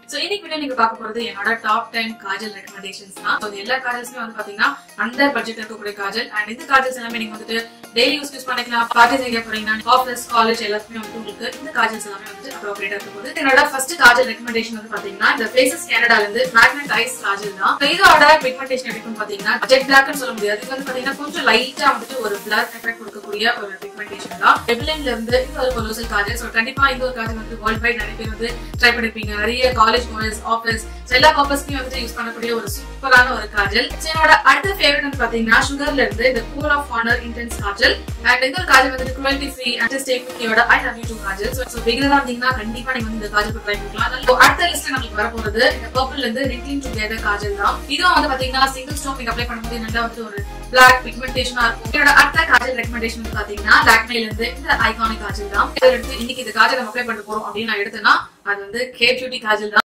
so இன்னைக்கு video நீங்க பார்க்க போறது என்னோட டாப் டென் காஜல் ரெக்கமெண்டேஷன்ஸ் தான் So, இது எல்லா காஜல்ஸுமே வந்து பாத்தீங்கன்னா அண்டர் பட்ஜெட் இருக்கக்கூடிய காஜல் அண்ட் இந்த காஜல்ஸ் எல்லாமே நீங்க வந்துட்டு டெய்லி யூஸ் யூஸ் பண்ணிக்கலாம் பார்ட்டிஸ் எங்க போறீங்கன்னா ஆஃபீஸ் காலேஜ் எல்லாத்துக்குமே வந்து உங்களுக்கு இந்த காஜல்ஸ் எல்லாமே வந்து அப்ரோப்ரியேட்டா இருக்கும் போது என்னோட ஃபர்ஸ்ட் காஜல் ரெக்கமெண்டேஷன் வந்து பாத்தீங்கன்னா இந்த ஃபேசஸ் கனடால இருந்து மேக்னட் ஐஸ் காஜல் தான் So, இதோட பிக்மெண்டேஷன் எப்படின்னு பாத்தீங்கன்னா ஜெட் பிளாக்னு சொல்ல முடியாது இது வந்து பாத்தீங்கன்னா கொஞ்சம் லைட்டா வந்துட்டு ஒரு பிளர் எஃபெக்ட் கொடுக்கக்கூடிய ஒரு பிக்மெண்டேஷன் தான் எபிலைன்ல இருந்து இது ஒரு கொலோசல் காஜல் ஸோ கண்டிப்பா இந்த ஒரு காஜல் வந்து வேர்ல்ட் வைட் நிறைய பேர் வந்து ட்ரை பண்ணிருப்பீங்க நிறைய காலேஜ் கோர்ஸ் ஆஃபீஸ் எல்லா பர்பஸ்க்குமே வந்துட்டு யூஸ் பண்ணக்கூடிய ஒரு சூப்பரான ஒரு காஜல் So, என்னோட அடுத்த ஃபேவரட் வந்து பாத்தீங்கன்னா சுகர்ல இருந்து இந்த kohl of honour intense kajal and இந்த ஒரு காஜல் வந்து டுவெண்ட்டி ஃப்ரீ அண்ட் ஸ்டே குக்கியோட I love you too kajal so பிகினரா இருந்தீங்கன்னா கண்டிப்பா நீங்க வந்து இந்த காஜல் ட்ரை பண்ணலாம் So, அடுத்த லிஸ்ட் நமக்கு வர போறது இந்த பர்பிள் இருந்து ரிங்லிங் டுகெதர் காஜல் தான் இதுவும் வந்து பாத்தீங்கன்னா சிங்கிள் ஸ்டோன் நீங்க அப்ளை பண்ணும்போது நல்லா வந்து ஒரு பிளாக் பிக்மெண்டேஷனா இருக்கும் என்னோட அடுத்த காஜல் ரெக்கமெண்டேஷன் வந்து பாத்தீங்கன்னா லாக்மேல இருந்து இந்த ஐகானிக் காஜல் தான் இதை எடுத்து இன்னைக்கு இந்த காஜல் நம்ம அப்ளை பண்ண போறோம் அப்படின்னு நான் எடுத்தேன்னா அது வந்து கே பியூட்டி காஜல் தான்